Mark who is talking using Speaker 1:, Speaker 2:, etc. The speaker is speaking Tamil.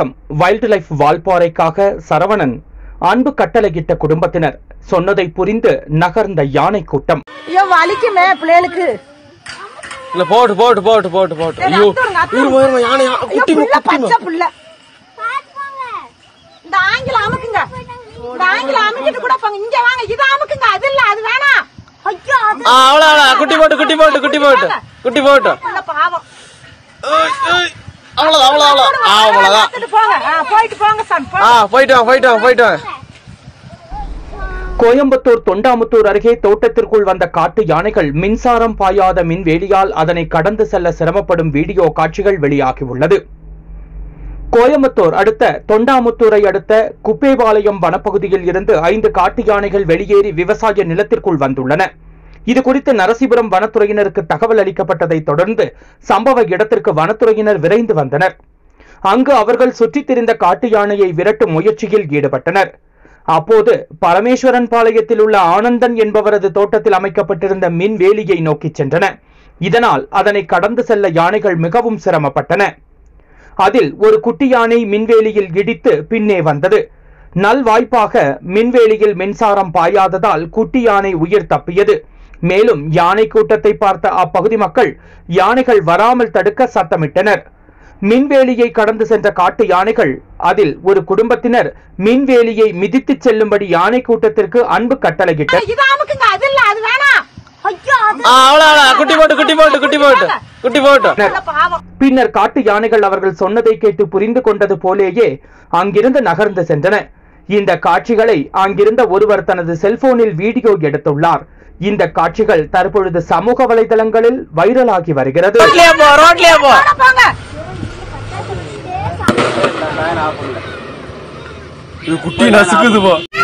Speaker 1: வணக்கம் வைல்ட் லைஃப் வால்பாறைக்காக சரவணன் அன்பு கட்டளையிட்ட குடும்பத்தினர் சொன்னதை புரிந்து நகர்ந்த யானை கூட்டம்
Speaker 2: ஐயோ வலிக்குமே பிள்ளைகளுக்கு
Speaker 3: இல்ல போட்டு போட்டு போட்டு போட்டு போட்டு ஐயோ இருமா இருமா யானை யா-
Speaker 2: ஐயோ,
Speaker 3: குட்டி
Speaker 2: புள்ள
Speaker 3: குட்டி
Speaker 2: பச்சை புள்ள இந்த ஆங்கில அமுக்குங்க இந்த ஆங்கில அமுக்கிட்டு கூட போங்க இங்க வாங்க இது அமுக்குங்க அது இல்ல அது வேணாம் ஐயோ அது
Speaker 3: ஆ அவ்வளோ அவ்வளோ குட்டி போட்டு குட்டி போட்டு குட்டி போட்டு குட்டி போட்டு
Speaker 2: புள்ள பாவம்
Speaker 3: ஏய், ஏய். அவ்வளோதான் அவ்வளோ அவ்வளோ ஆ அவ்வளோதான்
Speaker 2: பார்த்துட்டு போங்க ஆ, போயிட்டு போங்க சாமி
Speaker 3: ஆ
Speaker 2: போங்க.
Speaker 3: போயிட்டு வாங்க போயிட்டு வாங்க போயிட்டு வாங்க
Speaker 1: கோயம்புத்தூர் தொண்டாமுத்தூர் அருகே தோட்டத்திற்குள் வந்த காட்டு யானைகள் மின்சாரம் பாயாத மின்வேலியால் அதனை கடந்து செல்ல சிரமப்படும் வீடியோ காட்சிகள் வெளியாகியுள்ளது கோயம்புத்தூர் அடுத்த தொண்டாமுத்தூரை அடுத்த குப்பேபாளையம் வனப்பகுதியில் இருந்து ஐந்து காட்டு யானைகள் வெளியேறி விவசாய நிலத்திற்குள் வந்துள்ளன இது குறித்து நரசிபுரம் வனத்துறையினருக்கு தகவல் அளிக்கப்பட்டதை தொடர்ந்து சம்பவ இடத்திற்கு வனத்துறையினர் விரைந்து வந்தனர் அங்கு அவர்கள் சுற்றித் திரிந்த காட்டு யானையை விரட்டும் முயற்சியில் ஈடுபட்டனர் அப்போது பரமேஸ்வரன் பாளையத்தில் உள்ள ஆனந்தன் என்பவரது தோட்டத்தில் அமைக்கப்பட்டிருந்த மின் வேலியை நோக்கிச் சென்றன இதனால் அதனை கடந்து செல்ல யானைகள் மிகவும் சிரமப்பட்டன அதில் ஒரு குட்டி யானை மின்வேலியில் இடித்து பின்னே வந்தது நல்வாய்ப்பாக மின்வேலியில் மின்சாரம் பாயாததால் குட்டி யானை உயிர் தப்பியது மேலும் யானை கூட்டத்தை பார்த்த அப்பகுதி மக்கள் யானைகள் வராமல் தடுக்க சத்தமிட்டனர் மின்வேலியை கடந்து சென்ற காட்டு யானைகள் அதில் ஒரு குடும்பத்தினர் மின்வேலியை மிதித்துச் செல்லும்படி யானை கூட்டத்திற்கு அன்பு கட்டளையிட்டனர்
Speaker 2: இது அமுக்குங்க அது இல்ல அது வேணாம் ஐயோ அது
Speaker 3: ஆ அவ்வளோ அவ்வளோ குட்டி போட்டு குட்டி போட்டு குட்டி போட்டு குட்டி போட்டு
Speaker 2: புள்ள பாவம்
Speaker 1: பின்னர் காட்டு யானைகள் அவர்கள் சொன்னதை கேட்டு புரிந்து கொண்டது போலேயே அங்கிருந்து நகர்ந்து சென்றன இந்த காட்சிகளை அங்கிருந்த ஒருவர் தனது செல்போனில் வீடியோ எடுத்துள்ளார் இந்த காட்சிகள் தற்பொழுது சமூக வலைதளங்களில் வைரலாகி வருகிறது
Speaker 3: ரோட்லயே போ ரோட்லயே போ
Speaker 2: போங்க, போங்க
Speaker 3: இது குட்டி நசுக்குது போ